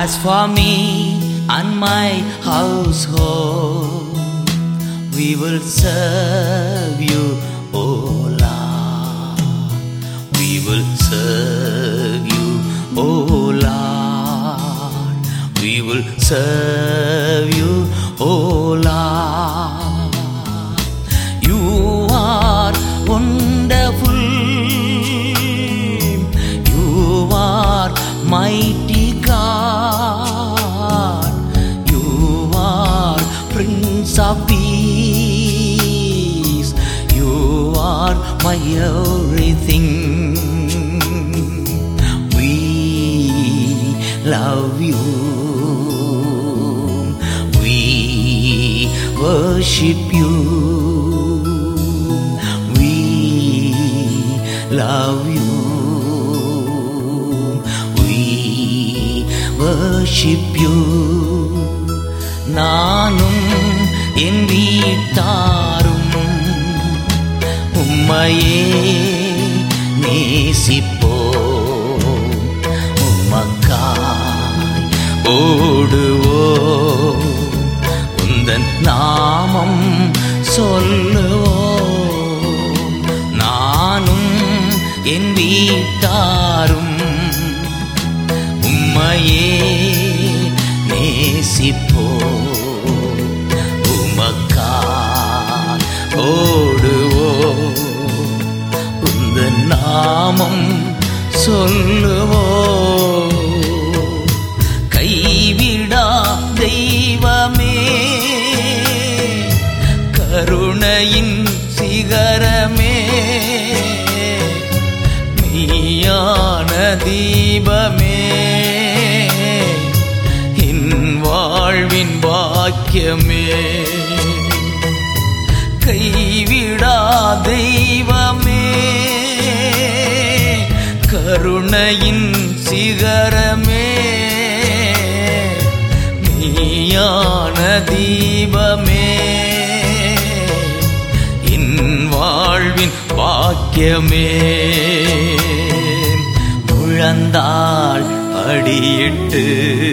As for me and my household, we will serve you, O Lord. We will serve you, O Lord. We will serve you, O Lord. You are wonderful. You are mighty God. You are Prince of Peace. You are my everything. We love you. We worship you. We love you. We worship you. நானும் என் வீட்டாரும் உம்மையே நேசிப்போம் உமக்காய் ஓடுவோம் உந்தன் நாமம் சொல்லுவோம் நானும் என் வீட்டாரும் உம்மையே நேசிப்போ உமக்காய் ஓடுவோ உந்த நாமம் சொல்லுவோ கைவிடா தெய்வமே கருணையின் சிகரமே மெய்யான தீபமே என் வாழ்வின் பாக்கியமே கைவிடா தெய்வமே கருணையின் சிகரமே மெய்யான தீபமே என் வாழ்வின் பாக்கியமே முழந்தாள் படியிட்டு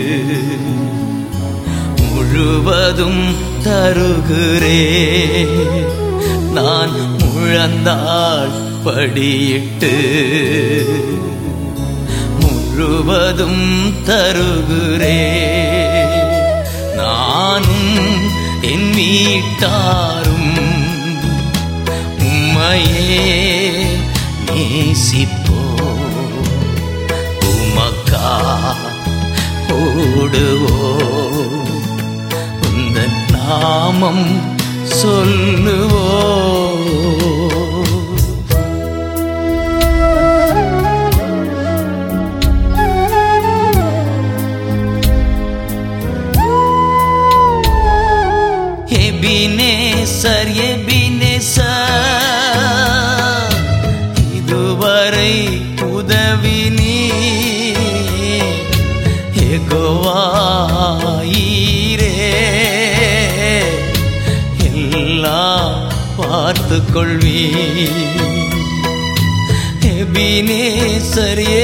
முழுவதும் தருகிறே நான் முழந்தாள் படியிட்டு முழுவதும் தருகிறே நானும் என் வீட்டாரும் உம்மையே நேசிப்போ உமக்கா ஓடுவோ உந்த நாமம் சொல்லுவோ எபினேசர் எபினேசர் இதுவரை உதவி நீ எகோவாயிரே எல்லாம் பார்த்து கொள்வி எபினேசர்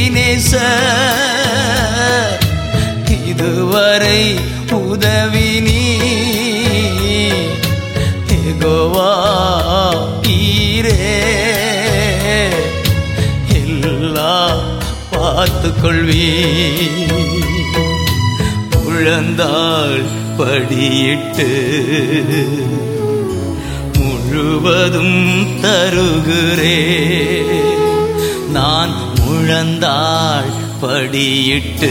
எபினேசர் இதுவரை உதவி நீ எகோவா ஈரே எல்லாம் பார்த்து கொள்வி உழந்தாள் படியிட்டு முழுவதும் தருகிறே நான் முழந்தாள் படியிட்டு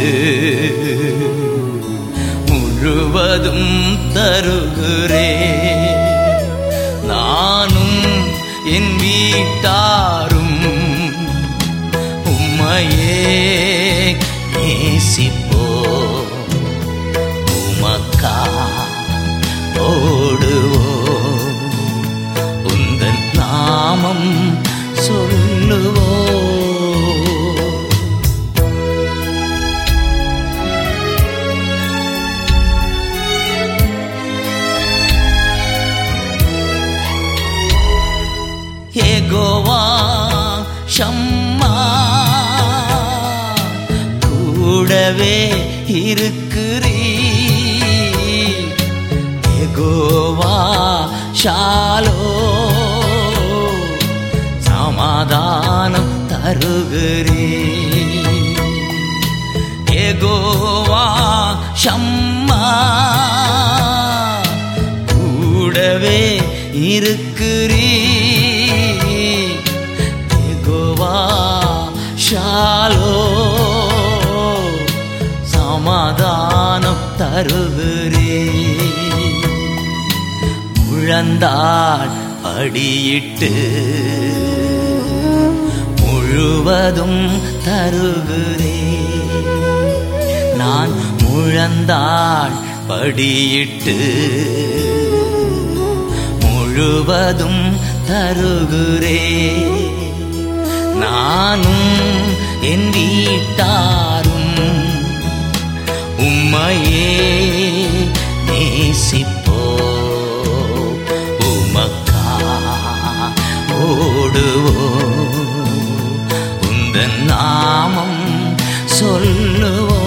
முழுவதும் தருகிறே நானும் என் வீட்டாரும் உம்மையே நேசிப்போ உமக்கா ஓடுவோ உந்தன் நாமம் சொல்லுவோ ஏகோவா ஷம்மா கூடவே இருக்கிறீ எகோவா ஷாலோ சமாதானம் தருகிறே எகோவா ஷம்மா கூடவே இருக்கிறீ எகோவா ஷாலோ சமாதானம் தருகிறே முழந்தாள் படியிட்டு முழுவதும் தருகிறே நான் முழந்தாள் படியிட்டு முழுவதும் தருகிறே நானும் என் வீட்டாரும் உம்மையே நேசிப்போ உமக்கா ஓடுவோ உந்தன் நாமம் சொல்லுவோ